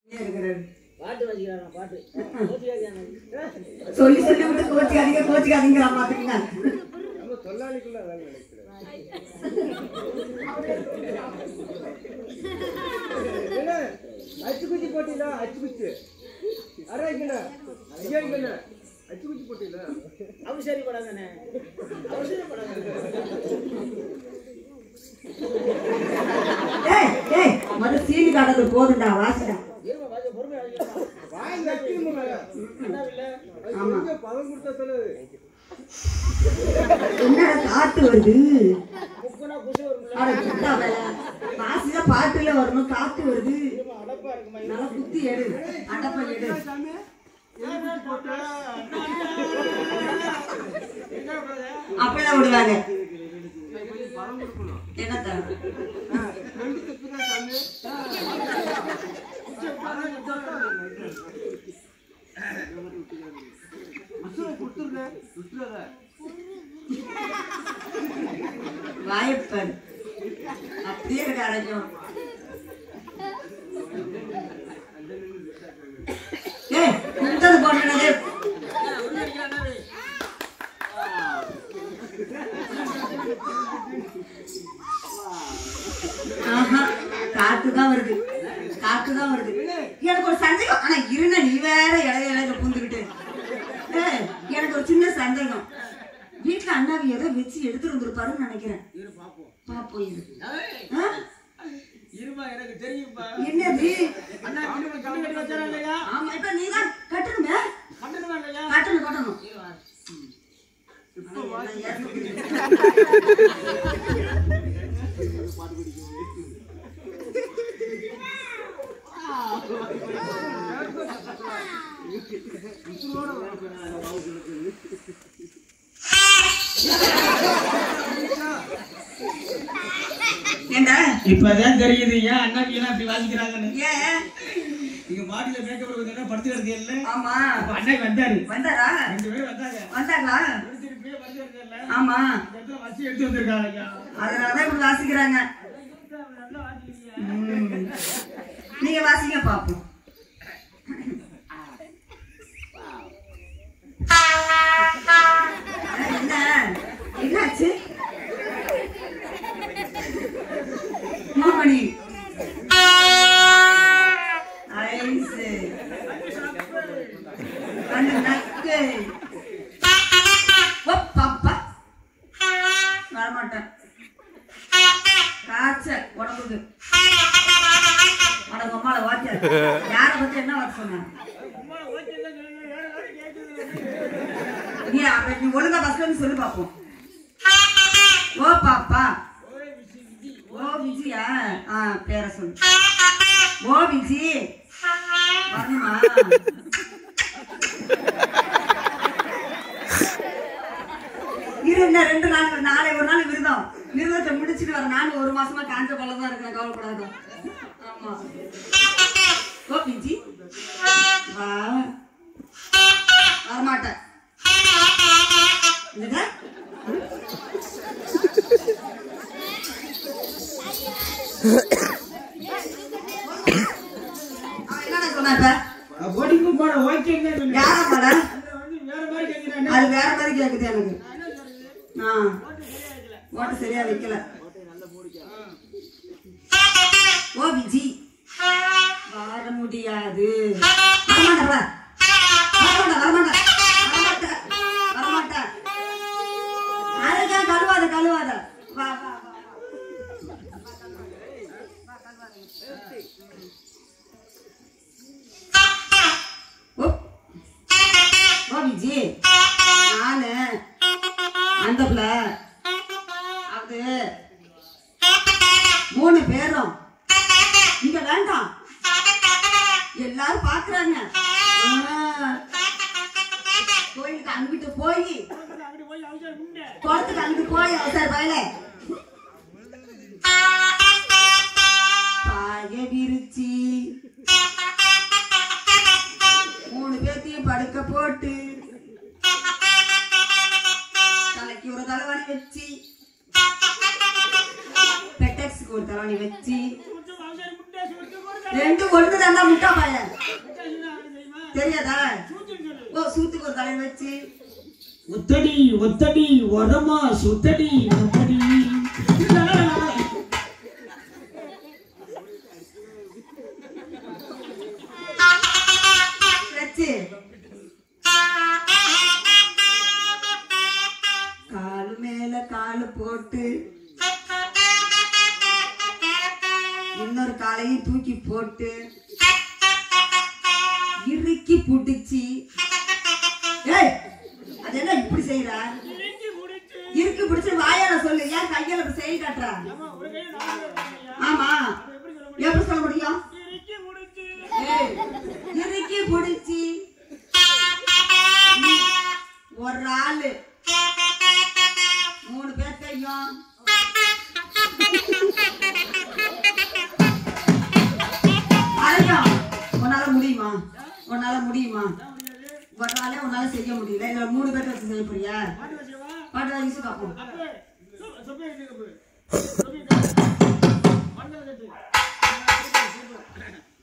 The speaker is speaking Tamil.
இருக்கிறாரு பாட்டு வச்சுக்கிறாங்க பாட்டு கோச்சிக்காதீங்க. சொல்லி சொல்லி விட்டு கோச்சிக்காதீங்க கோச்சிக்காதீங்கிறா பாத்துக்கங்க நம்ம தொழிலாளிக்குள்ள வேலை நடக்குது என்ன அச்சு குச்சி போட்டீங்களா அச்சு குச்சி அரே இங்கண்ண ஐயா இங்கண்ண அச்சு குச்சி போட்டீங்களா அவசரப்படாதண்ணே. அவசரப்படாத. ஏய் ஏய் மறு சீனி காட்டுறது போதுண்டா வாசிடா இருமா, வாசி, பொறுமையா வாசிக்கிறோம். வாய் நக்கிருமா மேல அண்ணா இல்ல. அது கொஞ்சம் பதம் கொடுத்தா சொன்னது என்னடா காத்து வருது முக்குனா குசு வரும்ல. அட சுத்தா வேலை வாசிடா பாட்டுல வரணும் காத்து வருது இருமா, அடப்பா இருக்குமா? நல்லா குத்தி எடு அடப்ப எடு சாமி எலும்பு போட்டா என்ன brother? அப்படிதான் விடுவாங்க கொஞ்சம் பதம் கொடுக்கணும் என்னத்த ரெண்டு தப்புதான் சாமி கொஞ்சம் பதம் கொடுத்தா மசூரை கொடுத்துருங்க விட்டுறாத வாயப்பன் அப்படியே இருக்க அரைக்கும் ஏய் குடுத்தது போட்டது ஆஹா காத்து தான் வருது காத்து தான் வருது எனக்கு ஒரு சந்தேகம் ஆனா இருங்க நீ வேற இடைய இடையில பூந்துக்கிட்டு ஏய், எனக்கு ஒரு சின்ன சந்தேகம் வீட்டுல அண்ணாவி ஏதோ வச்சு எடுத்துட்டு வந்திருப்பாருன்னு நினைக்கிறேன் இரு, பாப்போம். பாப்போம் இது ஏய், ஆ? இருமா, எனக்கு தெரியும்பா. என்னது அண்ணா, கிண்ணு கிண்ணு கட்டி வச்சாரா இல்லையா? ஆமா இப்ப நீ தான் கட்டணுமே கட்டணுமா இல்லையா? கட்டணும் கட்டணும் இரு, வா. ஏண்டா இப்பதான் தெரியுது ஏன் அண்ணாச்சி எல்லாம் இப்படி வாசிக்கிறாங்கன்னு ஏன் நீங்க மாடியில மேக்கப் கொஞ்சம் படுத்து கிடக்கு இல்ல ஆமா அப்ப அண்ணன் வந்தாரு வந்தாரா ரெண்டு பேரும் வந்தாங்க வந்தாங்களா திருப்பி திருப்பி படுத்து கிடக்கு இல்ல ஆமா இந்த இடத்துல வச்சு எடுத்து வந்திருக்காங்க ஐயா அதனாலதான் இப்படி வாசிக்கிறாங்க நல்லா வாசிக்கிறீங்க ம். நீங்க வாசிங்க பாப்போம் என்ன என்னாச்சு மாமணி ஐஸு அந்த நக்கு ஓ பாப்பா வரமாட்டேன் காய்ச்சல் உடம்புக்கு அட உம்மால வாத்தியா யார பத்தி என்ன வார்த்தை சொன்னாங்க நீ அப்ப நீ ஒழுங்கா பஸ்ல இருந்து சொல்லு பாப்போம் ஓ பாப்பா ஓ விஜயா ஆ பேரை சொல்லு ஓ விஜி வரணுமா இரு இன்னும் ரெண்டு நாள் நாளை ஒரு நாள் விரதம் விரதத்தை முடிச்சிட்டு வர நானும் ஒரு மாசமா காஞ்ச போல தான் இருக்கேன் கவலைப்படாத ஆமா ஓ பிஞ்சி வா வரமாட்டேன் என்னடா? அவன் என்னடா சொன்னா இப்ப போட்டிக்கும் போன ஓகேங்க யாரா பாட வந்து வேற மாதிரி கேட்கிறேன் அது வேற மாதிரி கேக்குது எனக்கு ஆ ஓட்ட சரியா வைக்கல ஓ விஜி வர முடியாது வரமாட்டா வரமாட்டா வரமாட்டா வரமாட்டா வரமாட்டா அதுக்கா கழுவாத கழுவாத வா வா வா ஓ ஓ விஜி நானு அந்த பிள்ளை அது மூணு பேரும் இங்க வேண்டாம் எல்லாரும் பாக்குறாங்க ஆ. கோயிலுக்கு அங்கிட்டு போய் குளத்துக்கு அங்கிட்டு போய் அவசர பயல பாய விரிச்சி மூணு பேர்த்தையும் படுக்க போட்டு தலைக்கு ஒரு தலைவாணி வச்சு பெட்டக்ஸுக்கு ஒரு தலைவாணி வச்சு ரெண்டு ஒண்ணு தாண்டா முட்டா பையன் என்ன செய்யுமா தெரியாதா சூத்துன்னு சொல்லு ஓ சூத்துக்கு ஒரு தலையை வச்சு ஒத்தடி ஒத்தடி உரமா சுத்தடி ஒத்தடி வச்சு காலு மேல காலு போட்டு இன்னொரு காலையும் தூக்கி போட்டு இறுக்கி புடிச்சு ஏய் அது என்ன இப்படி செய்யற இறுக்கி முடிச்சு இறுக்கி பிடிச்சு வாயால சொல்லு ஏன் கையால இப்படி செய்ய காட்டுற ஆமா ஒரு கையை நாலு கையை வைக்கிறியா? ஆமா எப்படி சொல்ல முடியும் எப்படி சொல்ல முடியும் இறுக்கி முடிச்சு ஏய், இறுக்கி பிடிச்சி ஒரு ஆளு மூணு பேர்த்தையும் அதையும் உன்னால முடியுமா உன்னால முடியுமா ஒரு நாளே உன்னால செய்ய முடியல இல்ல மூணு பேர்த்த வச்சு செய்ய போறியா பாட்டு வச்சுக்கவா பாட்டு வயசு காப்போம் அப்பே சொ- சொப்பே எங்க கப்பு சொப்பே கப்பு மண்ணை கட்டு சூப்பர்